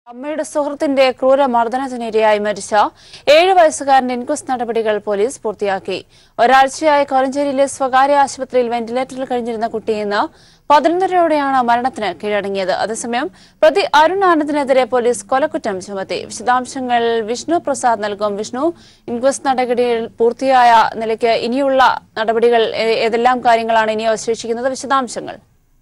അമ്മയുടെ സുഹൃത്തിന്റെ ക്രൂര മർദ്ദനത്തിനിരയായി മരിച്ച ഏഴ് വയസ്സുകാരന്റെ ഇൻക്വസ്റ്റ് നടപടികൾ പോലീസ് പൂർത്തിയാക്കി ഒരാഴ്ചയായി കോലഞ്ചേരിയിലെ സ്വകാര്യ ആശുപത്രിയിൽ വെന്റിലേറ്ററിൽ കഴിഞ്ഞിരുന്ന കുട്ടി ഇന്ന് പതിനൊന്നരയോടെയാണ് മരണത്തിന് കീഴടങ്ങിയത് അതേസമയം പ്രതി അരുൺ ആനന്ദിനെതിരെ പോലീസ് കൊലക്കുറ്റം ചുമത്തി വിശദാംശങ്ങൾ വിഷ്ണു പ്രസാദ് നൽകും വിഷ്ണു ഇൻക്വസ്റ്റ് നടപടികൾ പൂർത്തിയായ നിലയ്ക്ക് ഇനിയുള്ള നടപടികൾ ഏ- ഏതെല്ലാം കാര്യങ്ങളാണ് ഇനി അവശേഷിക്കുന്നത് വിശദാംശങ്ങൾ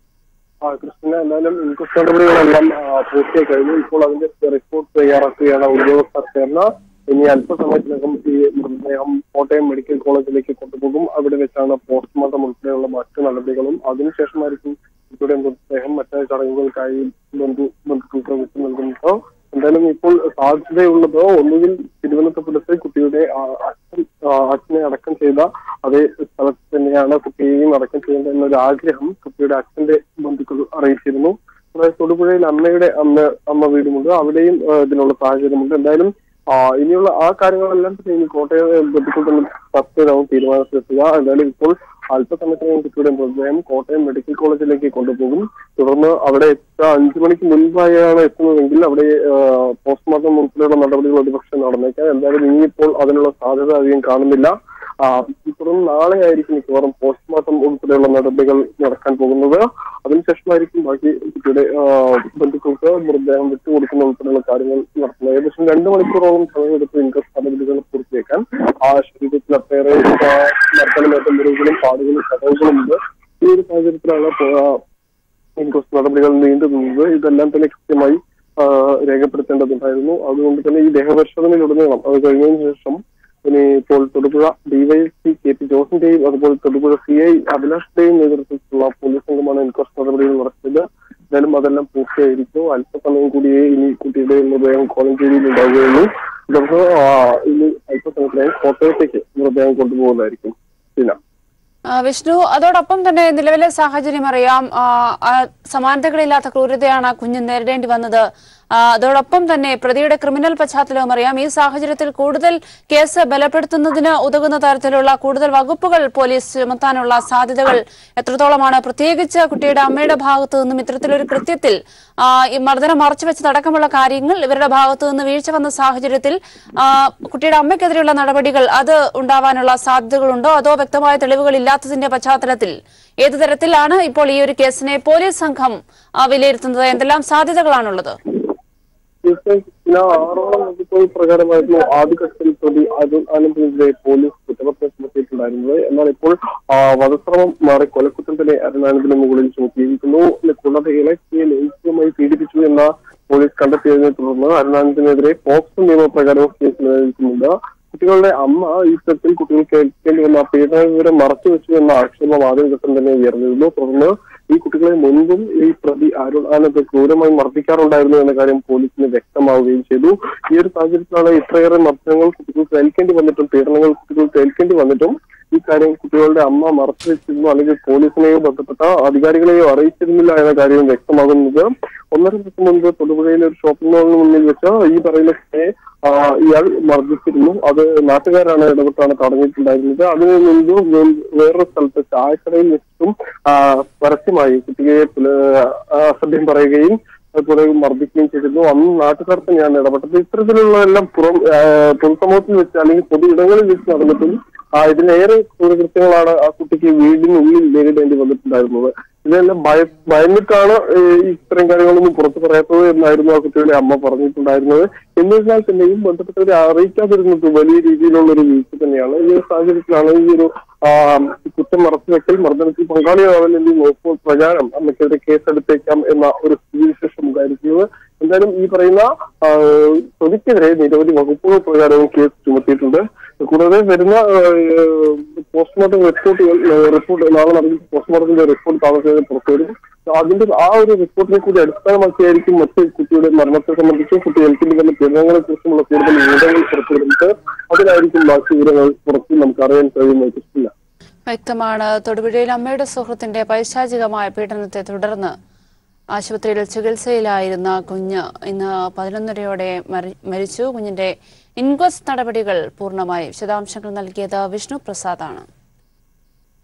ആ കൃഷ്ണ എന്തായാലും ഇൻക്വസ്റ്റ് നടപടികളെല്ലാം ആ, പൂർത്തിയായി കഴിഞ്ഞു ഇപ്പോൾ അതിന്റെ റിപ്പോർട്ട് തയ്യാറാക്കുകയാണ് ഉദ്യോഗസ്ഥർ ചേർന്ന് ഇനി അല്പസമയത്തിനകം ഈ മൃതദേഹം കോട്ടയം മെഡിക്കൽ കോളേജിലേക്ക് കൊണ്ടുപോകും അവിടെ വെച്ചാണ് പോസ്റ്റ്മോർട്ടം ഉൾപ്പെടെയുള്ള മറ്റു നടപടികളും അതിനുശേഷമായിരിക്കും കുട്ടിയുടെ മൃതദേഹം മറ്റു ചടങ്ങുകൾക്കായി ബന്ധു ബന്ധുക്കൾക്ക് വിട്ടു നൽകുന്നത് എന്തായാലും ഇപ്പോൾ സാധ്യതയുള്ളത് ഒന്നുകിൽ തിരുവനന്തപുരത്ത് കുട്ടിയുടെ ആ, അച്ഛൻ ആ, അച്ഛനെ അടക്കം ചെയ്ത അതേ സ്ഥലത്ത് തന്നെയാണ് കുട്ടിയെയും അടക്കം ചെയ്യേണ്ടത് എന്നൊരു ആഗ്രഹം കുട്ടിയുടെ അച്ഛന്റെ ബന്ധുക്കൾ അറിയിച്ചിരുന്നു അതായത് തൊടുപുഴയിൽ അമ്മയുടെ അമ്മ അമ്മ വീടുമുണ്ട് അവിടെയും ആ, ഇതിനുള്ള സാഹചര്യമുണ്ട് എന്തായാലും ആ, ഇനിയുള്ള ആ കാര്യങ്ങളെല്ലാം തന്നെ ഇനി കോട്ടയം ബന്ധുക്കൾ തന്നെ ചർച്ച ചെയ്താവും തീരുമാനത്തിലെത്തുക എന്തായാലും ഇപ്പോൾ അല്പസമയത്തിനകം കുട്ടിയുടെ മൃതദേഹം കോട്ടയം മെഡിക്കൽ കോളേജിലേക്ക് കൊണ്ടുപോകും തുടർന്ന് അവിടെ എത്തുക അഞ്ചു മണിക്ക് മുൻപായാണ് എത്തുന്നതെങ്കിൽ അവിടെ ആ, പോസ്റ്റ്മോർട്ടം ഉൾപ്പെടെയുള്ള നടപടികൾ ഒരുപക്ഷെ നടന്നേക്കാം എന്തായാലും ഇനിയിപ്പോൾ അതിനുള്ള സാധ്യത അധികം കാണുന്നില്ല ആ, തുടർന്ന് നാളെ ആയിരിക്കും മിക്കവാറും പോസ്റ്റ്മോർട്ടം ഉൾപ്പെടെയുള്ള നടപടികൾ നടക്കാൻ പോകുന്നത് അതിനുശേഷമായിരിക്കും ബാക്കി കുട്ടിയുടെ ആ, ബന്ധുക്കൾക്ക് മൃതദേഹം വിട്ടുകൊടുക്കുന്ന ഉൾപ്പെടെയുള്ള കാര്യങ്ങൾ നടത്തുന്നത് ഏകദേശം രണ്ടു മണിക്കൂറോളം സമയമെടുത്ത് ഇൻക്വസ്റ്റ് നടപടികൾ പൂർത്തിയാക്കാൻ ആ ശരീരത്തിൽ ഒട്ടേറെ ആ, മർദ്ദനമേറ്റ മുറിവുകളും പാടുകളും ചതവുകളും ഉണ്ട് ഈ ഒരു സാഹചര്യത്തിലാണ് പോ- ഇൻക്വസ്റ്റ് നടപടികൾ നീണ്ടു നിന്നത് ഇതെല്ലാം തന്നെ കൃത്യമായി ആ, രേഖപ്പെടുത്തേണ്ടതുണ്ടായിരുന്നു അതുകൊണ്ട് തന്നെ ഈ ദേഹപരിശോധനയിലുടനീളം അത് കഴിഞ്ഞതിന് ശേഷം ഇനി ഇപ്പോൾ തൊടുപുഴ ഡിവൈഎസ്പി കെ പി ജോസിന്റെയും അതുപോലെ തൊടുപുഴ സി ഐ അഭിലാഷിന്റെയും നേതൃത്വത്തിലുള്ള പോലീസ് സംഘമാണ് ഇൻക്വസ്റ്റ് നടപടികൾ നടത്തിയത് എന്തായാലും അതെല്ലാം പൂർത്തിയായിരിക്കും അല്പസമയം കൂടിയേ ഇനി കുട്ടിയുടെ മൃതദേഹം കോലഞ്ചേരിയിൽ ഉണ്ടാവുകയുള്ളൂ തുടർന്ന് ആ, ഇനി അല്പസമയത്തിനായി കോട്ടയത്തേക്ക് മൃതദേഹം കൊണ്ടുപോകുന്നതായിരിക്കും പിന്നെ ആ, വിഷ്ണു അതോടൊപ്പം തന്നെ നിലവിലെ സാഹചര്യം അറിയാം ആ, ആ, സമാനതകളില്ലാത്ത ക്രൂരതയാണ് ആ കുഞ്ഞ് നേരിടേണ്ടി വന്നത് ആ, അതോടൊപ്പം തന്നെ പ്രതിയുടെ ക്രിമിനൽ പശ്ചാത്തലവും അറിയാം ഈ സാഹചര്യത്തിൽ കൂടുതൽ കേസ് ബലപ്പെടുത്തുന്നതിന് ഉതകുന്ന തരത്തിലുള്ള കൂടുതൽ വകുപ്പുകൾ പോലീസ് ചുമത്താനുള്ള സാധ്യതകൾ എത്രത്തോളമാണ് പ്രത്യേകിച്ച് കുട്ടിയുടെ അമ്മയുടെ ഭാഗത്തു നിന്നും ഇത്തരത്തിലൊരു കൃത്യത്തിൽ ആ, ഈ മർദ്ദനം മറച്ചുവെച്ചതടക്കമുള്ള കാര്യങ്ങൾ ഇവരുടെ ഭാഗത്തു നിന്ന് വീഴ്ച വന്ന സാഹചര്യത്തിൽ ആ, കുട്ടിയുടെ അമ്മയ്ക്കെതിരെയുള്ള നടപടികൾ അത് ഉണ്ടാവാനുള്ള സാധ്യതകളുണ്ടോ അതോ വ്യക്തമായ തെളിവുകൾ ഇല്ലാത്തതിന്റെ പശ്ചാത്തലത്തിൽ ഏതു തരത്തിലാണ് ഇപ്പോൾ ഈ ഒരു കേസിനെ പോലീസ് സംഘം ആ, വിലയിരുത്തുന്നത് എന്തെല്ലാം സാധ്യതകളാണുള്ളത് തീർച്ചയായും പിന്നെ ആറോളം വകുപ്പുകൾ പ്രകാരമായിരുന്നു ആദ്യഘട്ടത്തിൽ പ്രതി അരുൺ ആനന്ദിനെതിരെ പോലീസ് കുറ്റപത്രം ചുമത്തിയിട്ടുണ്ടായിരുന്നത് എന്നാൽ ഇപ്പോൾ ആ, വധശ്രമം മാറി കൊലക്കുറ്റം തന്നെ അരുൺ ആനന്ദിന് മുകളിൽ ചുമത്തിയിരിക്കുന്നു കൂടാതെ ഇലക്ട്രിയെ ലൈംഗികമായി പീഡിപ്പിച്ചു എന്ന പോലീസ് കണ്ടെത്തിയതിനെ തുടർന്ന് അരുണാനന്ദിനെതിരെ പോക്സോ നിയമപ്രകാരം കേസ് നിലനിൽക്കുന്നുണ്ട് കുട്ടികളുടെ അമ്മ ഈ തരത്തിൽ കുട്ടികൾ കേൾക്കേണ്ടി വന്ന പീഡന വിവരം മറച്ചു വെച്ചു എന്ന ആക്ഷേപം ആദ്യഘട്ടം തന്നെ ഉയർന്നിരുന്നു തുടർന്ന് ഈ കുട്ടികളെ മുൻപും ഈ പ്രതി അരുൺ ആനന്ദ് ക്രൂരമായി മർദ്ദിക്കാറുണ്ടായിരുന്നു എന്ന കാര്യം പോലീസിന് വ്യക്തമാവുകയും ചെയ്തു ഈ ഒരു സാഹചര്യത്തിലാണ് ഇത്രയേറെ മർദ്ദനങ്ങൾ കുട്ടികൾക്ക് ഏൽക്കേണ്ടി വന്നിട്ടും പീഡനങ്ങൾ കുട്ടികൾക്ക് ഏൽക്കേണ്ടി വന്നിട്ടും ഈ കാര്യം കുട്ടികളുടെ അമ്മ മറച്ചു വെച്ചിരുന്നു അല്ലെങ്കിൽ പോലീസിനെയോ ബന്ധപ്പെട്ട അധികാരികളെയോ അറിയിച്ചിരുന്നില്ല എന്ന കാര്യം വ്യക്തമാകുന്നത് ഒന്നര ദിവസം മുൻപ് തൊടുപുഴയിലെ ഒരു ഷോപ്പിംഗ് മാളിന് മുന്നിൽ വെച്ച് ഈ പറയുന്ന കുട്ടിയെ ആ, ഇയാൾ മർദ്ദിച്ചിരുന്നു അത് നാട്ടുകാരാണ് ഇടപെട്ടാണ് തടഞ്ഞിട്ടുണ്ടായിരുന്നത് അതിന് മുൻപ് വേ- വേറൊരു സ്ഥലത്ത് ചായക്കടയിൽ വെച്ചിട്ടും ആ, പരസ്യമായി കുട്ടിയെ പുല- ആ, അസഭ്യം പറയുകയും അതുപോലെ മർദ്ദിക്കുകയും ചെയ്തിരുന്നു അന്ന് നാട്ടുകാർ തന്നെയാണ് ഇടപെട്ടത് ഇത്തരത്തിലുള്ള എല്ലാം പുറം ആ, പൊതുസമൂഹത്തിൽ വെച്ച് അല്ലെങ്കിൽ പൊതു ഇടങ്ങളിൽ വെച്ച് നടന്നിട്ടും ആ, ഇതിലേറെ ക്രൂരകൃത്യങ്ങളാണ് ആ കുട്ടിക്ക് വീടിനുള്ളിൽ നേരിടേണ്ടി വന്നിട്ടുണ്ടായിരുന്നത് ഇതെല്ലാം ഭയ ഭയന്നിട്ടാണ് ഏ, ഈ ഇത്തരം കാര്യങ്ങളൊന്നും പുറത്തു പറയാത്തത് എന്നായിരുന്നു ആ കുട്ടിയുടെ അമ്മ പറഞ്ഞിട്ടുണ്ടായിരുന്നത് എന്നിരുന്നാൽ തന്നെയും ബന്ധപ്പെട്ടവരെ അറിയിക്കാതിരുന്നത് വലിയ രീതിയിലുള്ള ഒരു വീഴ്ച തന്നെയാണ് ഈ ഒരു സാഹചര്യത്തിലാണ് ഈ ഒരു ആ, കുറ്റം മറച്ചുവെക്കൽ മർദ്ദനത്തിൽ പങ്കാളിയാവലെങ്കിൽ നോക്കുമ്പോൾ പ്രകാരം അമ്മയ്ക്കെതിരെ കേസെടുത്തേക്കാം എന്ന ഒരു സ്ഥിതിവിശേഷം ഉണ്ടായിരിക്കുന്നത് എന്തായാലും ഈ പറയുന്ന ആ, പ്രതിക്കെതിരെ നിരവധി വകുപ്പുകൾ പ്രകാരവും കേസ് ചുമത്തിയിട്ടുണ്ട് കൂടാതെ വരുന്ന പോസ്റ്റ്മോർട്ടം റിപ്പോർട്ടുകൾ റിപ്പോർട്ട് നാളെ നടന്ന പോസ്റ്റ്മോർട്ടത്തിന്റെ റിപ്പോർട്ട് താമസിയാതെ പുറത്തുവരും അതിന്റെ ആ ഒരു റിപ്പോർട്ടിനെ കൂടി അടിസ്ഥാനമാക്കിയായിരിക്കും മറ്റ് കുട്ടിയുടെ മരണത്തെ സംബന്ധിച്ചും കുട്ടി ഏൽക്കേണ്ടി വന്ന പീഡനങ്ങളെ കുറിച്ചുമുള്ള കൂടുതൽ വിവരങ്ങൾ പുറത്തുവരുന്നത് അതിലായിരിക്കും ബാക്കി വിവരങ്ങൾ പുറത്ത് നമുക്ക് അറിയാൻ കഴിയുന്നത് കൃഷ്ണ വ്യക്തമാണ് തൊടുപുഴയിൽ അമ്മയുടെ സുഹൃത്തിന്റെ പൈശാചികമായ പീഡനത്തെ തുടർന്ന് ആശുപത്രിയിൽ ചികിത്സയിലായിരുന്ന കുഞ്ഞ് ഇന്ന് പതിനൊന്നരയോടെ മരി- മരിച്ചു കുഞ്ഞിന്റെ ഇൻക്വസ്റ്റ് നടപടികൾ പൂർണ്ണമായി വിശദാംശങ്ങൾ നൽകിയത് വിഷ്ണു പ്രസാദാണ്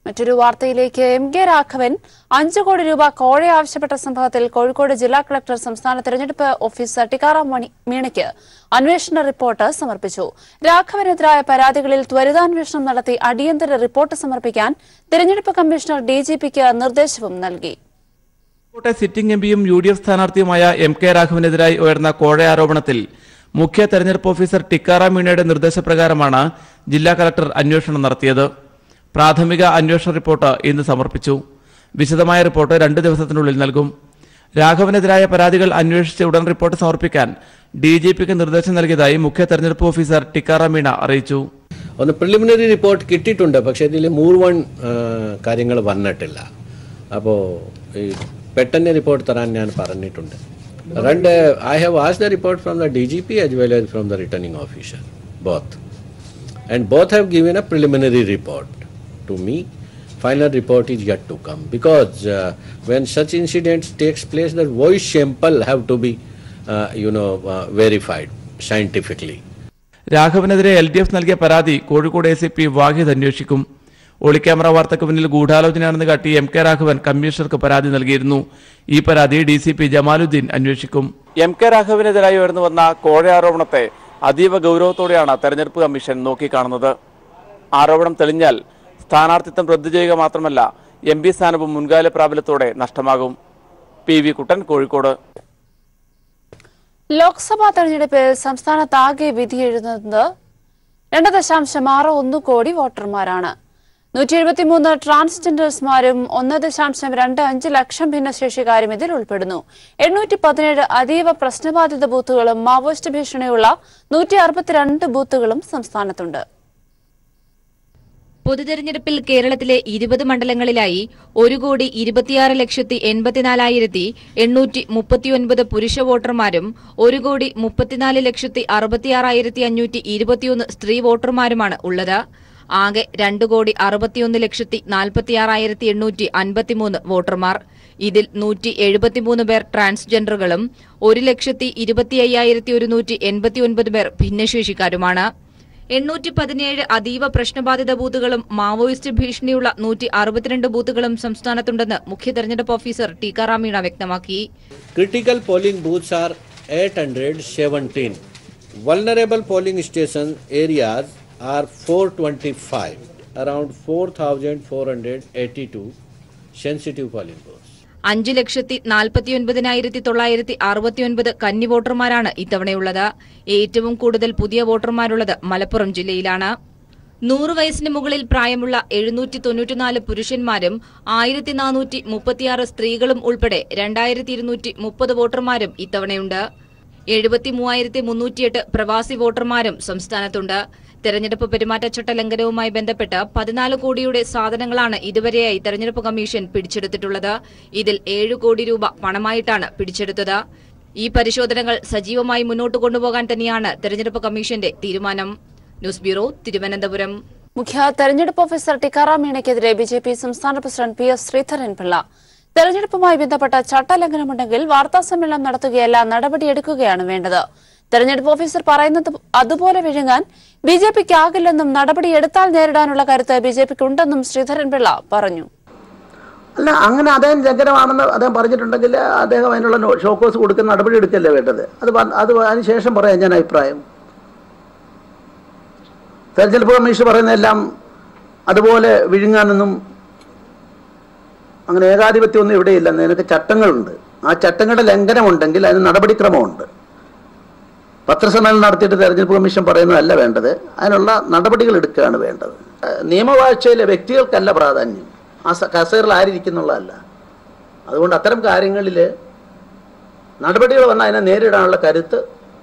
മറ്റൊരു വാർത്തയിലേക്ക് എം കെ രാഘവൻ അഞ്ചു കോടി രൂപ കോഴ ആവശ്യപ്പെട്ട സംഭവത്തിൽ കോഴിക്കോട് ജില്ലാ കളക്ടർ സംസ്ഥാന തെരഞ്ഞെടുപ്പ് ഓഫീസർ ടിക്കാറാം മണി മീണയ്ക്ക് അന്വേഷണ റിപ്പോർട്ട് സമർപ്പിച്ചു രാഘവനെതിരായ പരാതികളിൽ ത്വരിതാന്വേഷണം നടത്തി അടിയന്തര റിപ്പോർട്ട് സമർപ്പിക്കാൻ തെരഞ്ഞെടുപ്പ് കമ്മീഷണർ ഡിജിപിക്ക് നിർദ്ദേശവും നൽകി കോട്ടെ സിറ്റിംഗ് എംപിയും യു ഡി എഫ് സ്ഥാനാർത്ഥിയുമായ എം കെ രാഘവനെതിരായി ഉയർന്ന കോഴ ആരോപണത്തിൽ മുഖ്യ തെരഞ്ഞെടുപ്പ് ഓഫീസർ ടിക്കാറാം മീണയുടെ നിർദ്ദേശപ്രകാരമാണ് ജില്ലാ കളക്ടർ അന്വേഷണം നടത്തിയത് പ്രാഥമിക അന്വേഷണ റിപ്പോർട്ട് ഇന്ന് സമർപ്പിച്ചു വിശദമായ റിപ്പോർട്ട് രണ്ട് ദിവസത്തിനുള്ളിൽ നൽകും രാഘവനെതിരായ പരാതികൾ അന്വേഷിച്ച് ഉടൻ റിപ്പോർട്ട് സമർപ്പിക്കാൻ ഡി ജി പിക്ക് നിർദ്ദേശം നൽകിയതായി മുഖ്യ തെരഞ്ഞെടുപ്പ് ഓഫീസർ ടിക്കാറാം മീണ അറിയിച്ചു ഒന്ന് പ്രിലിമിനറി റിപ്പോർട്ട് കിട്ടിയിട്ടുണ്ട് പക്ഷേ ഇതിൽ മുഴുവൻ കാര്യങ്ങൾ വന്നിട്ടില്ല അപ്പോൾ ഈ പെട്ടെന്ന് റിപ്പോർട്ട് തരാൻ ഞാൻ പറഞ്ഞിട്ടുണ്ട് രണ്ട് ഐ ഹാവ് ആസ് the report from the D G P as well as from the returning officer both and both have given a preliminary report to me. Final report is yet to come because uh, when such incidents takes place, the voice sample have to be, uh, you know, uh, verified scientifically. രാഘവനെതിരെ L D F നൽകിയ പരാതി Kozhikode A C P Wahid അന്വേഷിക്കും ഒളിക്യാമറ വാർത്തയ്ക്ക് പിന്നിൽ ഗൂഢാലോചനയാണെന്ന് കാട്ടി M K Raghavan കമ്മീഷണർക്ക് പരാതി നൽകിയിരുന്നു ഈ പരാതി ഡി സി പി ജമാലുദ്ദീൻ അന്വേഷിക്കും എം കെ രാഘവനെതിരായി ഉയർന്നു വന്ന കോഴ ആരോപണത്തെ അതീവ ഗൗരവത്തോടെയാണ് തെരഞ്ഞെടുപ്പ് കമ്മീഷൻ നോക്കിക്കാണുന്നത് ആരോപണം തെളിഞ്ഞാൽ സ്ഥാനാർത്ഥിത്വം റദ്ദു ചെയ്യുക മാത്രമല്ല എം പി സ്ഥാനവും മുൻകാല പ്രാബല്യത്തോടെ നഷ്ടമാകും പി വി കുട്ടൻ കോഴിക്കോട് ലോക്സഭാ തെരഞ്ഞെടുപ്പിൽ സംസ്ഥാനത്താകെ വിധിയെഴുതുന്നത് രണ്ട് ദശാംശം ആറ് ഒന്ന് കോടി വോട്ടർമാരാണ് നൂറ്റി എഴുപത്തിമൂന്ന് ട്രാൻസ്ജെൻഡേഴ്സ്മാരും ഒന്ന് ദശാംശം രണ്ട് അഞ്ച് ലക്ഷം ഭിന്നശേഷിക്കാരും ഇതിൽ ഉൾപ്പെടുന്നു എണ്ണൂറ്റി പതിനേഴ് അതീവ പ്രശ്നബാധിത ബൂത്തുകളും മാവോയിസ്റ്റ് ഭീഷണിയുള്ള നൂറ്റി അറുപത്തിരണ്ട് ബൂത്തുകളും സംസ്ഥാനത്തുണ്ട് പൊതുതെരഞ്ഞെടുപ്പിൽ കേരളത്തിലെ ഇരുപത് മണ്ഡലങ്ങളിലായി ഒരു കോടി ഇരുപത്തിയാറ് ലക്ഷത്തി എൺപത്തിനാലായിരത്തി എണ്ണൂറ്റി മുപ്പത്തിയൊൻപത് പുരുഷ വോട്ടർമാരും ഒരു കോടി മുപ്പത്തിനാല് ലക്ഷത്തി അറുപത്തിയാറായിരത്തി അഞ്ഞൂറ്റി ഇരുപത്തിയൊന്ന് സ്ത്രീ വോട്ടർമാരുമാണ് ഉള്ളത് ആകെ രണ്ട് കോടി അറുപത്തിയൊന്ന് ലക്ഷത്തി നാൽപ്പത്തിയാറായിരത്തി എണ്ണൂറ്റി അൻപത്തിമൂന്ന് വോട്ടർമാർ ഇതിൽ നൂറ്റി എഴുപത്തിമൂന്ന് പേർ ട്രാൻസ്ജെൻഡറുകളും ഒരു ലക്ഷത്തി ഇരുപത്തി അയ്യായിരത്തി ഒരുന്നൂറ്റി എൺപത്തിയൊൻപത് പേർ ഭിന്നശേഷിക്കാരുമാണ് എണ്ണൂറ്റി പതിനേഴ് അതീവ പ്രശ്നബാധിത ബൂത്തുകളും മാവോയിസ്റ്റ് ഭീഷണിയുള്ള നൂറ്റി അറുപത്തിരണ്ട് ബൂത്തുകളും സംസ്ഥാനത്തുണ്ടെന്ന് മുഖ്യ തെരഞ്ഞെടുപ്പ് ഓഫീസർ ടീക്കാറാം മീണ വ്യക്തമാക്കി Critical polling booths are 817. Vulnerable polling station areas are 425. Around 4,482 sensitive polling booths. അഞ്ചു ലക്ഷത്തി നാൽപ്പത്തിയൊൻപതിനായിരത്തി തൊള്ളായിരത്തി അറുപത്തിയൊൻപത് കന്നി വോട്ടർമാരാണ് ഇത്തവണയുള്ളത് ഏറ്റവും കൂടുതൽ പുതിയ വോട്ടർമാരുള്ളത് മലപ്പുറം ജില്ലയിലാണ് നൂറ് വയസ്സിന് മുകളിൽ പ്രായമുള്ള എഴുന്നൂറ്റി തൊണ്ണൂറ്റിനാല് പുരുഷന്മാരും ആയിരത്തി നാനൂറ്റി മുപ്പത്തിയാറ് സ്ത്രീകളും ഉൾപ്പെടെ രണ്ടായിരത്തി ഇരുന്നൂറ്റി മുപ്പത് വോട്ടർമാരും ഇത്തവണയുണ്ട് എഴുപത്തി മൂവായിരത്തി മുന്നൂറ്റിയെട്ട് പ്രവാസി വോട്ടർമാരും സംസ്ഥാനത്തുണ്ട് തെരഞ്ഞെടുപ്പ് പെരുമാറ്റച്ചട്ട ലംഘനവുമായി ബന്ധപ്പെട്ട് പതിനാല് കോടിയുടെ സാധനങ്ങളാണ് ഇതുവരെയായി തെരഞ്ഞെടുപ്പ് കമ്മീഷൻ പിടിച്ചെടുത്തിട്ടുള്ളത് ഇതിൽ ഏഴ് കോടി രൂപ പണമായിട്ടാണ് പിടിച്ചെടുത്തത് ഈ പരിശോധനകൾ സജീവമായി മുന്നോട്ട് കൊണ്ടുപോകാൻ തന്നെയാണ് തെരഞ്ഞെടുപ്പ് കമ്മീഷന്റെ തീരുമാനം ന്യൂസ് ബ്യൂറോ തിരുവനന്തപുരം മുഖ്യ തെരഞ്ഞെടുപ്പ് ഓഫീസർ ടിക്കാറാം മീണയ്ക്കെതിരെ ബി ജെ പി സംസ്ഥാന പ്രസിഡന്റ് പി എസ് ശ്രീധരൻപിള്ള തെരഞ്ഞെടുപ്പുമായി ബന്ധപ്പെട്ട ചട്ടലംഘനമുണ്ടെങ്കിൽ വാർത്താസമ്മേളനം നടത്തുകയല്ല നടപടിയെടുക്കുകയാണ് വേണ്ടത് തെരഞ്ഞെടുപ്പ് ഓഫീസർ പറയുന്നത് അതുപോലെ വിഴുങ്ങാൻ ബി ജെ പിക്ക് ആകില്ലെന്നും നടപടിയെടുത്താൽ നേരിടാനുള്ള കരുത്ത് ബി ജെ പിക്ക് ഉണ്ടെന്നും ശ്രീധരൻപിള്ള പറഞ്ഞു അല്ല അങ്ങനെ അദ്ദേഹം ലംഘനമാണെന്ന് അദ്ദേഹം പറഞ്ഞിട്ടുണ്ടെങ്കിൽ അദ്ദേഹം അതിനുള്ള നോ- ഷോക്കോസ് കൊടുക്കുന്ന നടപടി എടുക്കല്ലേ വേണ്ടത് അത് പ- അത് അതിന് ശേഷം പറയാം ഞാൻ അഭിപ്രായം തെരഞ്ഞെടുപ്പ് കമ്മീഷൻ പറയുന്നതെല്ലാം അതുപോലെ വിഴുങ്ങാനൊന്നും അങ്ങനെ ഏകാധിപത്യമൊന്നും ഇവിടെയില്ല നിനക്ക് ചട്ടങ്ങളുണ്ട് ആ ചട്ടങ്ങളുടെ ലംഘനമുണ്ടെങ്കിൽ അതിന് നടപടിക്രമമുണ്ട് പത്രസമ്മേളനം നടത്തിയിട്ട് തെരഞ്ഞെടുപ്പ് കമ്മീഷൻ പറയുന്നതല്ല വേണ്ടത് അതിനുള്ള നടപടികൾ എടുക്കുകയാണ് വേണ്ടത് ഏഹ് നിയമവാഴ്ചയിലെ വ്യക്തികൾക്കല്ല പ്രാധാന്യം ആ സ- കസേരയിൽ ആരിയ്ക്കുന്നുള്ളതല്ല അതുകൊണ്ട് അത്തരം കാര്യങ്ങളിൽ നടപടികൾ വന്നാൽ അതിനെ നേരിടാനുള്ള കരുത്ത്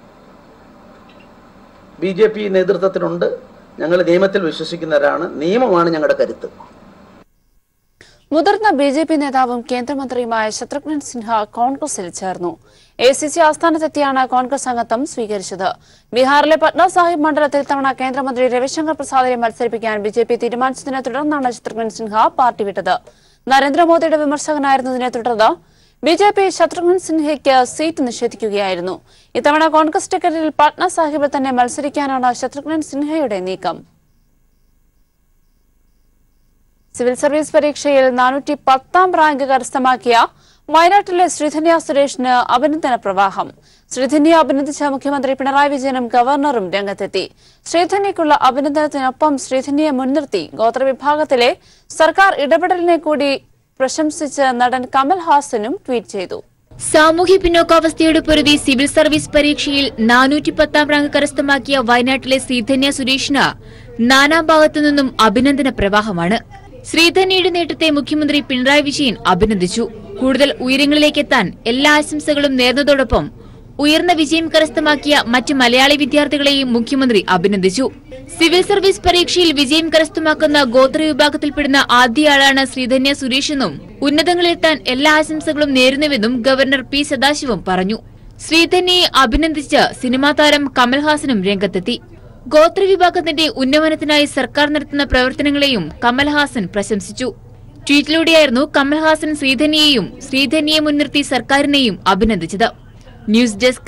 ബി ജെ പി നേതൃത്വത്തിനുണ്ട് ഞങ്ങൾ നിയമത്തിൽ വിശ്വസിക്കുന്നവരാണ് നിയമമാണ് ഞങ്ങളുടെ കരുത്ത് മുതിർന്ന ബി ജെ പി നേതാവും കേന്ദ്രമന്ത്രിയുമായ ശത്രുഘ്നൻ സിൻഹ കോൺഗ്രസിൽ ചേർന്നു എ സി സി ആസ്ഥാനത്തെത്തിയാണ് കോൺഗ്രസ് അംഗത്വം സ്വീകരിച്ചത് ബീഹാറിലെ പട്ന സാഹിബ് മണ്ഡലത്തിൽ ഇത്തവണ കേന്ദ്രമന്ത്രി രവിശങ്കർ പ്രസാദിനെ മത്സരിപ്പിക്കാൻ ബി ജെ പി തീരുമാനിച്ചതിനെ തുടർന്നാണ് ശത്രുഘ്നൻ സിൻഹ പാർട്ടി വിട്ടത് നരേന്ദ്രമോദിയുടെ വിമർശകനായിരുന്നതിനെ തുടർന്ന് ബി ജെ പി ശത്രുഘ്നൻ സിൻഹയ്ക്ക് സീറ്റ് നിഷേധിക്കുകയായിരുന്നു ഇത്തവണ കോൺഗ്രസ് ടിക്കറ്റിൽ പട്ന സാഹിബിൽ തന്നെ മത്സരിക്കാനാണ് ശത്രുഘ്നൻ സിൻഹയുടെ നീക്കം സിവിൽ സർവീസ് പരീക്ഷയിൽ നാനൂറ്റി പത്താം റാങ്ക് കരസ്ഥമാക്കിയ വയനാട്ടിലെ ശ്രീധന്യ സുരേഷിന് അഭിനന്ദന പ്രവാഹം ശ്രീധന്യെ അഭിനന്ദിച്ച മുഖ്യമന്ത്രി പിണറായി വിജയനും ഗവർണറും രംഗത്തെത്തി ശ്രീധന്യയ്ക്കുള്ള അഭിനന്ദനത്തിനൊപ്പം ശ്രീധന്യയെ മുൻനിർത്തി ഗോത്രവിഭാഗത്തിലെ സർക്കാർ ഇടപെടലിനെ കൂടി പ്രശംസിച്ച് നടൻ കമൽ ഹാസനും ട്വീറ്റ് ചെയ്തു സാമൂഹ്യ പിന്നോക്കാവസ്ഥയുടെ പൊരുതി സിവിൽ സർവീസ് പരീക്ഷയിൽ നാനൂറ്റി പത്താം റാങ്ക് കരസ്ഥമാക്കിയ വയനാട്ടിലെ ശ്രീധന്യ സുരേഷിന് നാനാം ഭാഗത്തു നിന്നും അഭിനന്ദന പ്രവാഹമാണ് ശ്രീധന്യയുടെ നേട്ടത്തെ മുഖ്യമന്ത്രി പിണറായി വിജയൻ അഭിനന്ദിച്ചു കൂടുതൽ ഉയരങ്ങളിലേക്ക് എത്താൻ എല്ലാ ആശംസകളും നേർന്നതോടൊപ്പം ഉയർന്ന വിജയം കരസ്ഥമാക്കിയ മറ്റ് മലയാളി വിദ്യാർത്ഥികളെയും മുഖ്യമന്ത്രി അഭിനന്ദിച്ചു സിവിൽ സർവീസ് പരീക്ഷയിൽ വിജയം കരസ്ഥമാക്കുന്ന ഗോത്ര വിഭാഗത്തിൽപ്പെടുന്ന ആദ്യയാളാണ് ശ്രീധന്യ സുരേഷെന്നും ഉന്നതങ്ങളിലെത്താൻ എല്ലാ ആശംസകളും നേരുന്നുവെന്നും ഗവർണർ പി സദാശിവം പറഞ്ഞു ശ്രീധന്യയെ അഭിനന്ദിച്ച് സിനിമാ താരം കമൽഹാസനും രംഗത്തെത്തി ഗോത്രവിഭാഗത്തിന്റെ ഉന്നമനത്തിനായി സർക്കാർ നടത്തുന്ന പ്രവർത്തനങ്ങളെയും കമൽഹാസൻ പ്രശംസിച്ചു ട്വീറ്റിലൂടെയായിരുന്നു കമൽഹാസൻ ശ്രീധന്യയെയും ശ്രീധന്യയെ മുൻനിർത്തി സർക്കാരിനെയും അഭിനന്ദിച്ചത് ന്യൂസ് ഡെസ്ക്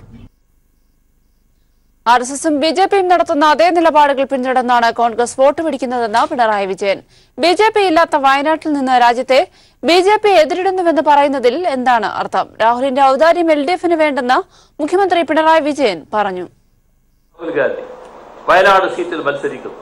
ആർ എസ് എസും ബി ജെ പിയും നടത്തുന്ന അതേ നിലപാടുകൾ പിന്തുടർന്നാണ് കോൺഗ്രസ് വോട്ട് പിടിക്കുന്നതെന്ന് Pinarayi Vijayan B J P ഇല്ലാത്ത വയനാട്ടിൽ നിന്ന് രാജ്യത്തെ ബി ജെ പി എതിരിടുന്നുവെന്ന് പറയുന്നതിൽ എന്താണ് അർത്ഥം രാഹുലിന്റെ ഔദാര്യം എൽ ഡി എഫിന് വേണ്ടെന്ന് മുഖ്യമന്ത്രി പിണറായി വിജയൻ പറഞ്ഞു രാഹുൽ ഗാന്ധി വയനാട് സീറ്റിൽ മത്സരിക്കുന്നു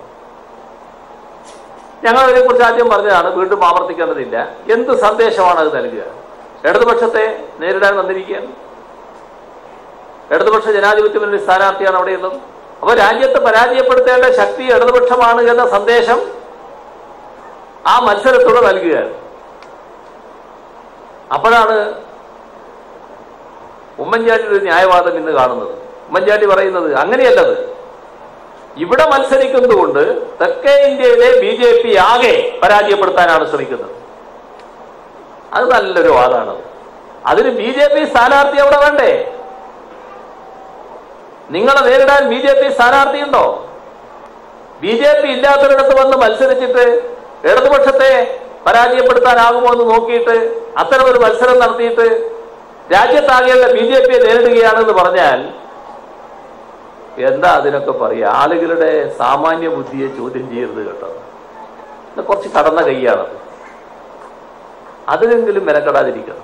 ഞങ്ങൾ അതിനെക്കുറിച്ച് ആദ്യം പറഞ്ഞതാണ് വീണ്ടും ആവർത്തിക്കേണ്ടതില്ല എന്ത് സന്ദേശമാണ് അത് നൽകുക ഇടതുപക്ഷത്തെ നേരിടാൻ വന്നിരിക്കുകയാണ് ഇടതുപക്ഷ ജനാധിപത്യ മുന്നണി സ്ഥാനാർത്ഥിയാണ് അവിടെയുള്ളത് അപ്പോൾ രാജ്യത്തെ പരാജയപ്പെടുത്തേണ്ട ശക്തി ഇടതുപക്ഷമാണ് എന്ന സന്ദേശം ആ മത്സരത്തോടെ നൽകുകയാണ് അപ്പോഴാണ് ഉമ്മൻചാണ്ടിയുടെ ഒരു ന്യായവാദം ഇന്ന് കാണുന്നത് ഉമ്മൻചാണ്ടി പറയുന്നത് അങ്ങനെയല്ലത് ഇവിടെ മത്സരിക്കുന്നതുകൊണ്ട് തെക്കേ ഇന്ത്യയിലെ ബി ജെ പി ആകെ പരാജയപ്പെടുത്താനാണ് ശ്രമിക്കുന്നത് അത് നല്ലൊരു വാദമാണ് അതിന് ബി ജെ പി സ്ഥാനാർത്ഥി അവിടെ വേണ്ടേ നിങ്ങളെ നേരിടാൻ ബി ജെ പി സ്ഥാനാർത്ഥിയുണ്ടോ ബി ജെ പി ഇല്ലാത്തൊരിടത്ത് വന്ന് മത്സരിച്ചിട്ട് ഇടതുപക്ഷത്തെ പരാജയപ്പെടുത്താനാകുമോ എന്ന് നോക്കിയിട്ട് അത്തരമൊരു മത്സരം നടത്തിയിട്ട് രാജ്യത്താകെയുള്ള ബി ജെ പിയെ നേരിടുകയാണെന്ന് പറഞ്ഞാൽ എന്താ അതിനൊക്കെ പറയുക ആളുകളുടെ സാമാന്യ ബുദ്ധിയെ ചോദ്യം ചെയ്യരുത് കേട്ടോ ഇത് കുറച്ച് കടന്ന കൈയാണത് അതിനെങ്കിലും മെനക്കെടാതിരിക്കണം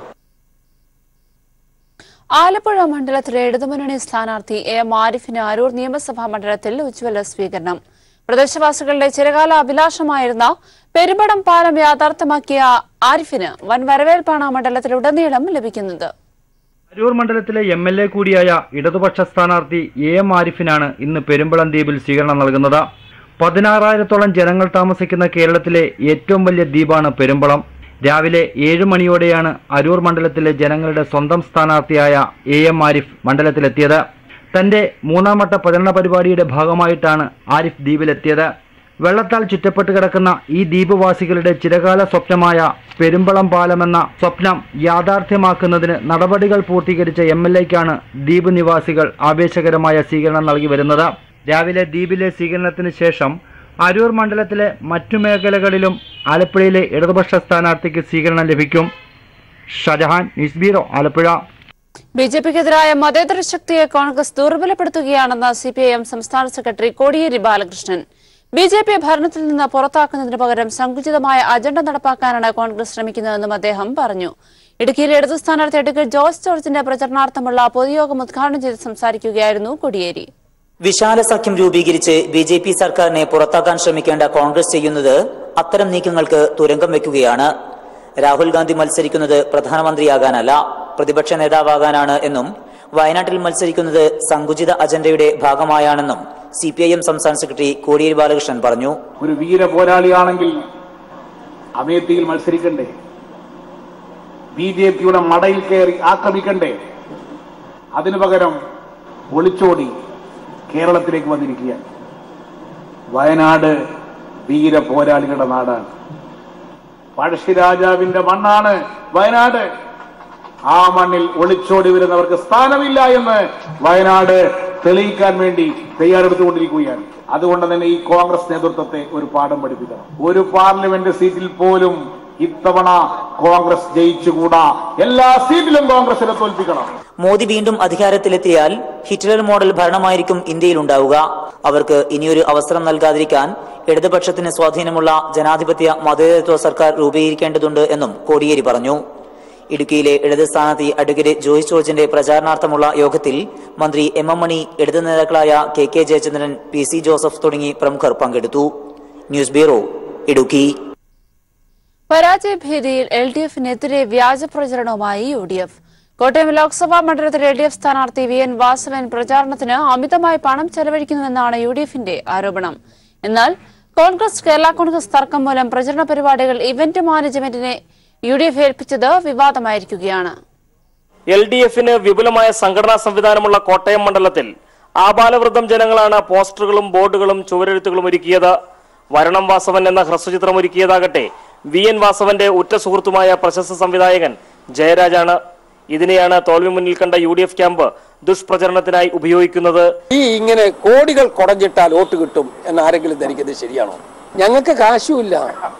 ആലപ്പുഴ മണ്ഡലത്തിലെ ഇടതുമുന്നണി സ്ഥാനാർത്ഥി എ എം ആരിഫിന് അരൂർ നിയമസഭാ മണ്ഡലത്തിൽ ഉജ്ജ്വല സ്വീകരണം പ്രദേശവാസികളുടെ ചിരകാല അഭിലാഷമായിരുന്ന പെരുമ്പടം പാലം യാഥാർത്ഥ്യമാക്കിയ ആരിഫിന് വൻ വരവേൽപ്പാണ് മണ്ഡലത്തിലുടനീളം ലഭിക്കുന്നത് അരൂർ മണ്ഡലത്തിലെ എം എൽ എ കൂടിയായ ഇടതുപക്ഷ സ്ഥാനാർത്ഥി എ എം ആരിഫിനാണ് ഇന്ന് പെരുമ്പളം ദ്വീപിൽ സ്വീകരണം നൽകുന്നത് പതിനാറായിരത്തോളം ജനങ്ങൾ താമസിക്കുന്ന കേരളത്തിലെ ഏറ്റവും വലിയ ദ്വീപാണ് പെരുമ്പളം രാവിലെ ഏഴ് മണിയോടെയാണ് അരൂർ മണ്ഡലത്തിലെ ജനങ്ങളുടെ സ്വന്തം സ്ഥാനാർത്ഥിയായ എ എം ആരിഫ് മണ്ഡലത്തിലെത്തിയത് തന്റെ മൂന്നാം വട്ട പ്രചരണ പരിപാടിയുടെ ഭാഗമായിട്ടാണ് ആരിഫ് ദ്വീപിലെത്തിയത് വെള്ളത്താൽ ചുറ്റപ്പെട്ട് കിടക്കുന്ന ഈ ദ്വീപവാസികളുടെ ചിരകാല സ്വപ്നമായ പെരുമ്പളം പാലമെന്ന സ്വപ്നം യാഥാർത്ഥ്യമാക്കുന്നതിന് നടപടികൾ പൂർത്തീകരിച്ച എം എൽ എക്കാണ് ദ്വീപ് നിവാസികൾ ആവേശകരമായ സ്വീകരണം നൽകി വരുന്നത് രാവിലെ ദ്വീപിലെ സ്വീകരണത്തിന് ശേഷം അരൂർ മണ്ഡലത്തിലെ മറ്റു മേഖലകളിലും ആലപ്പുഴയിലെ ഇടതുപക്ഷ സ്ഥാനാർത്ഥിക്ക് സ്വീകരണം ലഭിക്കും Shajahan news bureau Alappuzha B J പിക്കെതിരായ മതേതര ശക്തിയെ കോൺഗ്രസ് ദുർബലപ്പെടുത്തുകയാണെന്ന് സി പി ഐ എം സംസ്ഥാന secretary Kodiyeri Balakrishnan B J P ഭരണത്തിൽ നിന്ന് പുറത്താക്കുന്നതിന് പകരം സങ്കുചിതമായ അജണ്ട നടപ്പാക്കാനാണ് കോൺഗ്രസ് ശ്രമിക്കുന്നതെന്നും അദ്ദേഹം പറഞ്ഞു ഇടുക്കിയിലെ ഇടതു സ്ഥാനാർത്ഥി അഡ്വക്കേറ്റ് ജോർജ് ജോർജിന്റെ പ്രചരണാർത്ഥമുള്ള പൊതുയോഗം ഉദ്ഘാടനം ചെയ്ത് സംസാരിക്കുകയായിരുന്നു കോടിയേരി വിശാല സഖ്യം രൂപീകരിച്ച് ബി ജെ പി സർക്കാരിനെ പുറത്താക്കാൻ ശ്രമിക്കേണ്ട കോൺഗ്രസ് ചെയ്യുന്നത് അത്തരം നീക്കങ്ങൾക്ക് തുരങ്കം വെക്കുകയാണ് രാഹുൽ ഗാന്ധി മത്സരിക്കുന്നത് പ്രധാനമന്ത്രിയാകാനല്ല പ്രതിപക്ഷ നേതാവാകാനാണ് എന്നും വയനാട്ടിൽ മത്സരിക്കുന്നത് സങ്കുചിത അജണ്ടയുടെ ഭാഗമായാണെന്നും സി പി ഐ എം സംസ്ഥാന സെക്രട്ടറി കോടിയേരി ബാലകൃഷ്ണൻ പറഞ്ഞു ഒരു വീര പോരാളിയാണെങ്കിൽ അമേത്തിയിൽ മത്സരിക്കണ്ടേ ബി ജെ പിയുടെ മടയിൽ കയറി ആക്രമിക്കണ്ടേ അതിനു പകരം ഒളിച്ചോടി കേരളത്തിലേക്ക് വന്നിരിക്കുകയാണ് വയനാട് വീര പോരാളികളുടെ നാടാണ് പഴശ്ശിരാജാവിന്റെ മണ്ണാണ് വയനാട് ആ മണ്ണിൽ ഒളിച്ചോടി വരുന്നവർക്ക് സ്ഥാനമില്ല എന്ന് വയനാട് തെളിയിക്കാൻ വേണ്ടി തയ്യാറെടുത്തുകൊണ്ടിരിക്കുകയാണ് അതുകൊണ്ട് തന്നെ ഈ കോൺഗ്രസ് നേതൃത്വത്തെ ഒരു പാഠം പഠിപ്പിക്കണം ഒരു പാർലമെന്റ് സീറ്റിൽ പോലും ഇത്തവണ കോൺഗ്രസ് ജയിച്ചുകൂടാ എല്ലാ സീറ്റിലും കോൺഗ്രസിനെ തോൽപ്പിക്കണം മോദി വീണ്ടും അധികാരത്തിലെത്തിയാൽ ഹിറ്റ്ലർ മോഡൽ ഭരണമായിരിക്കും ഇന്ത്യയിൽ ഉണ്ടാവുക അവർക്ക് ഇനിയൊരു അവസരം നൽകാതിരിക്കാൻ ഇടതുപക്ഷത്തിന് സ്വാധീനമുള്ള ജനാധിപത്യ മതേതരത്വ സർക്കാർ രൂപീകരിക്കേണ്ടതുണ്ട് എന്നും കോടിയേരി പറഞ്ഞു ഇടുക്കിയിലെ ഇടത് സ്ഥാനാർത്ഥി അഡ്വക്കേറ്റ് ജോയ്സ് ജോർജിന്റെ പ്രചാരണാർത്ഥമുള്ള യോഗത്തിൽ മന്ത്രി എം എം മണി ഇടത് നേതാക്കളായ K K Jayachandran P C Joseph തുടങ്ങി പ്രമുഖർ പങ്കെടുത്തു ന്യൂസ് ബ്യൂറോ ഇടുക്കി പരാജയഭീതിയിൽ എൽ ഡി എഫിനെതിരെ വ്യാജ പ്രചരണവുമായി U D F Kottayam Lok Sabha മണ്ഡലത്തിൽ എൽ ഡി എഫ് സ്ഥാനാർത്ഥി വി എൻ വാസവൻ പ്രചാരണത്തിന് അമിതമായി പണം ചെലവഴിക്കുന്നുവെന്നാണ് യു ഡി എഫിന്റെ ആരോപണം എന്നാൽ കോൺഗ്രസ് കേരള കോൺഗ്രസ് തർക്കം മൂലം പ്രചരണ പരിപാടികൾ ഇവന്റ് മാനേജ്മെന്റിനെ യു ഡി എഫ് ഏൽപ്പിച്ചത് വിവാദമായിരിക്കുകയാണ് എൽ ഡി എഫിന് വിപുലമായ സംഘടനാ സംവിധാനമുള്ള കോട്ടയം മണ്ഡലത്തിൽ ആബാലവൃദ്ധം ജനങ്ങളാണ് പോസ്റ്ററുകളും ബോർഡുകളും ചുവരെഴുത്തുകളും ഒരുക്കിയത് വരണം വാസവൻ എന്ന ഹ്രസ്വചിത്രം ഒരുക്കിയതാകട്ടെ വി എൻ വാസവന്റെ ഉറ്റ സുഹൃത്തുമായ പ്രശസ്ത സംവിധായകൻ ജയരാജാണ് ഇതിനെയാണ് തോൽവി മുന്നിൽ കണ്ട യു ഡി എഫ് ക്യാമ്പ് ദുഷ്പ്രചരണത്തിനായി ഉപയോഗിക്കുന്നത് ഈ ഇങ്ങനെ കോടികൾ കുടഞ്ഞിട്ടാൽ വോട്ട് കിട്ടും എന്ന് ആരെങ്കിലും ധരിക്കുന്നത് ശരിയാണോ ഞങ്ങൾക്ക് കാശുമില്ല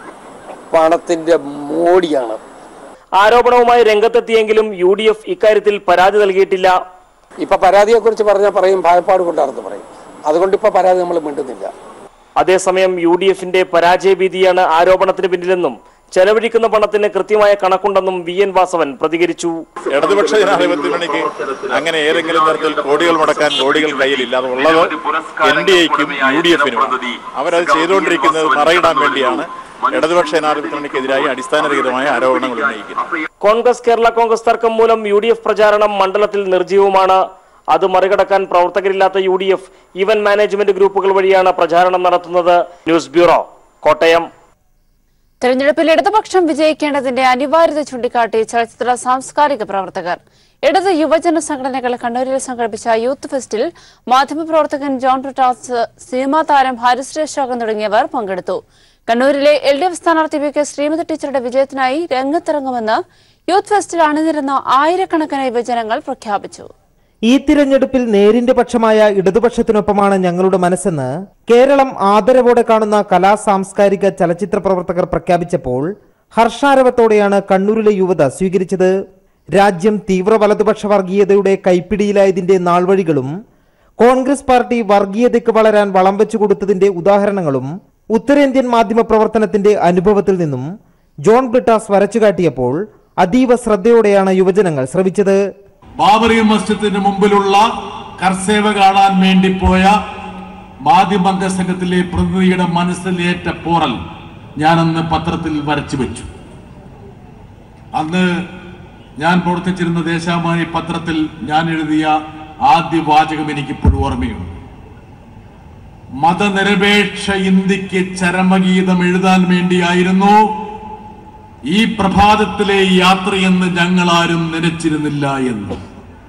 പണത്തിന്റെ മോടിയാണ് ആരോപണവുമായി രംഗത്തെത്തിയെങ്കിലും യു ഡി എഫ് ഇക്കാര്യത്തിൽ പരാതി നൽകിയിട്ടില്ല ഇപ്പൊ പരാതിയെ കുറിച്ച് പറഞ്ഞാൽ പറയും ഭയപ്പാട് കൊണ്ടാണെന്ന് പറയും അതുകൊണ്ട് ഇപ്പൊ പരാതി നമ്മൾ മിണ്ടുന്നില്ല അതേസമയം യു ഡി എഫിന്റെ പരാജയഭീതിയാണ് ആരോപണത്തിന് പിന്നിലെന്നും ചെലവഴിക്കുന്ന പണത്തിന് കൃത്യമായ കണക്കുണ്ടെന്നും വി എൻ വാസവൻ പ്രതികരിച്ചു ഇടതുപക്ഷ ജനാധിപത്യ മുന്നണിക്ക് അങ്ങനെ ഏതെങ്കിലും തരത്തിൽ കോടികൾ മുടക്കാൻ കോടികൾ കയ്യിലില്ല അത് ഉള്ളത് എൻ ഡി എക്കും യു ഡി എഫിനും അവരത് ചെയ്തുകൊണ്ടിരിക്കുന്നത് മറയിടാൻ വേണ്ടിയാണ് ഇടതുപക്ഷ ജനാധിപത്യ മുന്നണിക്കെതിരായി അടിസ്ഥാനരഹിതമായ ആരോപണങ്ങൾ ഉന്നയിക്കുന്നത് കോൺഗ്രസ് കേരള കോൺഗ്രസ് തർക്കം മൂലം യു ഡി എഫ് പ്രചാരണം മണ്ഡലത്തിൽ നിർജ്ജീവമാണ് അത് മറികടക്കാൻ പ്രവർത്തകരില്ലാത്ത U D F event management ഗ്രൂപ്പുകൾ വഴിയാണ് പ്രചാരണം നടത്തുന്നത് ന്യൂസ് ബ്യൂറോ കോട്ടയം തെരഞ്ഞെടുപ്പിൽ ഇടതുപക്ഷം വിജയിക്കേണ്ടതിന്റെ അനിവാര്യത ചൂണ്ടിക്കാട്ടി ചലച്ചിത്ര സാംസ്കാരിക പ്രവർത്തകർ ഇടത് യുവജന സംഘടനകൾ കണ്ണൂരിൽ സംഘടിപ്പിച്ച യൂത്ത് ഫെസ്റ്റിൽ മാധ്യമപ്രവർത്തകൻ ജോൺ ബ്രിട്ടാസ് സിനിമാ താരം ഹരിശ്രീ അശോകൻ തുടങ്ങിയവർ പങ്കെടുത്തു കണ്ണൂരിലെ എൽ ഡി എഫ് സ്ഥാനാർത്ഥി വി കെ ശ്രീമതി ടീച്ചറുടെ വിജയത്തിനായി രംഗത്തിറങ്ങുമെന്ന് യൂത്ത് ഫെസ്റ്റിൽ അണിനിരുന്ന ആയിരക്കണക്കിന് യുവജനങ്ങൾ പ്രഖ്യാപിച്ചു ഈ തിരഞ്ഞെടുപ്പിൽ നേരിന്റെ പക്ഷമായ ഇടതുപക്ഷത്തിനൊപ്പമാണ് ഞങ്ങളുടെ മനസ്സെന്ന് കേരളം ആദരവോടെ കാണുന്ന കലാ സാംസ്കാരിക ചലച്ചിത്ര പ്രവർത്തകർ പ്രഖ്യാപിച്ചപ്പോൾ ഹർഷാരവത്തോടെയാണ് കണ്ണൂരിലെ യുവത സ്വീകരിച്ചത് രാജ്യം തീവ്ര വലതുപക്ഷ വർഗീയതയുടെ കൈപ്പിടിയിലായതിന്റെ നാൾവഴികളും കോൺഗ്രസ് പാർട്ടി വർഗീയതയ്ക്ക് വളരാൻ വളം വെച്ചു കൊടുത്തതിന്റെ ഉദാഹരണങ്ങളും ഉത്തരേന്ത്യൻ മാധ്യമ പ്രവർത്തനത്തിന്റെ അനുഭവത്തിൽ നിന്നും ജോൺ ബ്രിട്ടാസ് വരച്ചുകാട്ടിയപ്പോൾ അതീവ ശ്രദ്ധയോടെയാണ് യുവജനങ്ങൾ ശ്രവിച്ചത് ബാബറി മസ്ജിദിന് മുമ്പിലുള്ള കർസേവ കാണാൻ വേണ്ടി പോയ മാധ്യമംഗ സംഘത്തിലെ പ്രതിനിധിയുടെ മനസ്സിലേറ്റ പോറൽ ഞാനന്ന് പത്രത്തിൽ വരച്ചു വെച്ചു അന്ന് ഞാൻ പ്രവർത്തിച്ചിരുന്ന ദേശാഭിമാനി പത്രത്തിൽ ഞാൻ എഴുതിയ ആദ്യ വാചകം എനിക്കിപ്പോഴും ഓർമ്മയുണ്ട് മതനിരപേക്ഷ ഇന്ത്യക്ക് ചരമഗീതം എഴുതാൻ വേണ്ടിയായിരുന്നു ഈ പ്രഭാതത്തിലെ യാത്രയെന്ന് ഞങ്ങൾ ആരും നനച്ചിരുന്നില്ല എന്ന്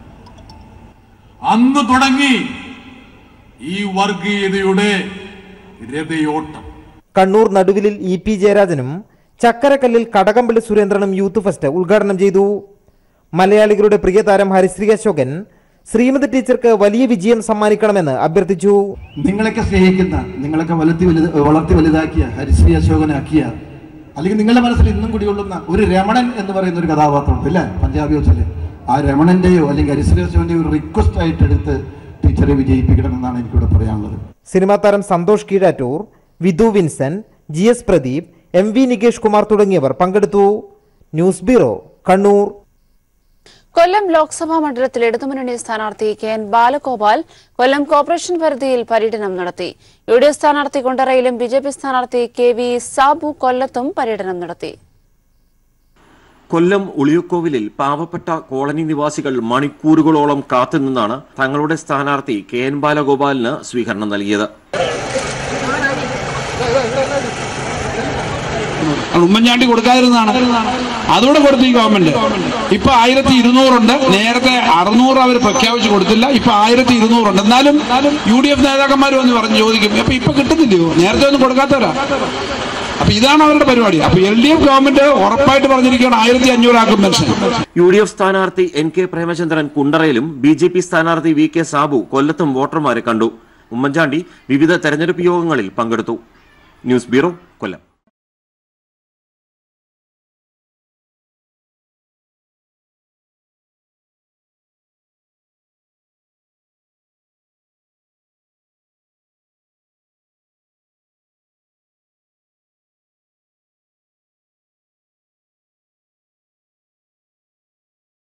അന്ന് തുടങ്ങി ഈ വർഗീയതയുടെ രഥയോട്ടം കണ്ണൂർ നടുവിലിൽ ഇ പി ജയരാജനും ചക്കരക്കല്ലിൽ കടകംപള്ളി സുരേന്ദ്രനും യൂത്ത് ഫെസ്റ്റ് ഉദ്ഘാടനം ചെയ്തു മലയാളികളുടെ പ്രിയതാരം ഹരിശ്രീ അശോകൻ ശ്രീമതി ടീച്ചർക്ക് വലിയ വിജയം സമ്മാനിക്കണമെന്ന് അഭ്യർത്ഥിച്ചു നിങ്ങളൊക്കെ സ്നേഹിക്കുന്ന നിങ്ങളൊക്കെ വളർത്തി വലുത് വളർത്തി വലുതാക്കിയ ഹരിശ്രീ അശോകനാക്കിയ അല്ലെങ്കിൽ നിങ്ങളുടെ മനസ്സിൽ ഇന്നും കുടികൊള്ളുന്ന ഒരു രമണൻ എന്ന് പറയുന്ന ഒരു കഥാപാത്രമുണ്ട് അല്ലേ പഞ്ചാബി വെച്ചല്ലേ ആ രമണന്റെയോ അല്ലെങ്കിൽ ഹരിശ്രീ അശോകന്റെയോ ഒരു റിക്വസ്റ്റ് ആയിട്ട് എടുത്ത് ടീച്ചറെ വിജയിപ്പിക്കണമെന്നാണ് എനിക്കിവിടെ പറയാനുള്ളത് സിനിമാ താരം Santhosh Keezhattoor Vidhu Vincent G S Pradeep M V Nikesh Kumar തുടങ്ങിയവർ പങ്കെടുത്തു ന്യൂസ് ബ്യൂറോ കണ്ണൂർ കൊല്ലം ലോക്സഭാ മണ്ഡലത്തിൽ ഇടതുമുന്നണി സ്ഥാനാർത്ഥി K N Balagopal Kollam corporation പരിധിയിൽ പര്യടനം നടത്തി യു ഡി എഫ് സ്ഥാനാർത്ഥി കുണ്ടറയിലും ബി ജെ പി സ്ഥാനാർത്ഥി കെ വി സാബു കൊല്ലത്തും പര്യടനം നടത്തി കൊല്ലം ഉളിയക്കോവിലിൽ പാവപ്പെട്ട കോളനി നിവാസികൾ മണിക്കൂറുകളോളം കാത്തുനിന്നാണ് തങ്ങളുടെ സ്ഥാനാർത്ഥി കെ എൻ ബാലഗോപാലിന് സ്വീകരണം നൽകിയത് ഉമ്മൻചാണ്ടി കൊടുക്കാതിരുന്നതാണ് അതുകൂടെ കൊടുത്തു ഈ ഗവൺമെന്റ് ഇപ്പൊ ആയിരത്തി ഇരുന്നൂറുണ്ട് നേരത്തെ അറുന്നൂറ് അവർ പ്രഖ്യാപിച്ചു കൊടുത്തില്ല ഇപ്പൊ ആയിരത്തി ഇരുന്നൂറുണ്ട് എന്നാലും യു ഡി എഫ് നേതാക്കന്മാർ വന്ന് പറഞ്ഞു ചോദിക്കും അപ്പൊ ഇപ്പൊ കിട്ടുന്നില്ലയോ നേരത്തെ ഒന്നും കൊടുക്കാത്തവരാ അപ്പൊ ഇതാണ് അവരുടെ പരിപാടി അപ്പൊ എൽ ഡി എഫ് ഗവൺമെന്റ് ഉറപ്പായിട്ട് പറഞ്ഞിരിക്കുകയാണ് ആയിരത്തി അഞ്ഞൂറാക്കും പെൻഷൻ യു ഡി എഫ് സ്ഥാനാർത്ഥി എൻ കെ പ്രേമചന്ദ്രൻ കുണ്ടറയിലും ബി ജെ പി സ്ഥാനാർത്ഥി വി കെ സാബു കൊല്ലത്തും വോട്ടർമാരെ കണ്ടു ഉമ്മൻചാണ്ടി വിവിധ തെരഞ്ഞെടുപ്പ് യോഗങ്ങളിൽ പങ്കെടുത്തു ന്യൂസ് ബ്യൂറോ കൊല്ലം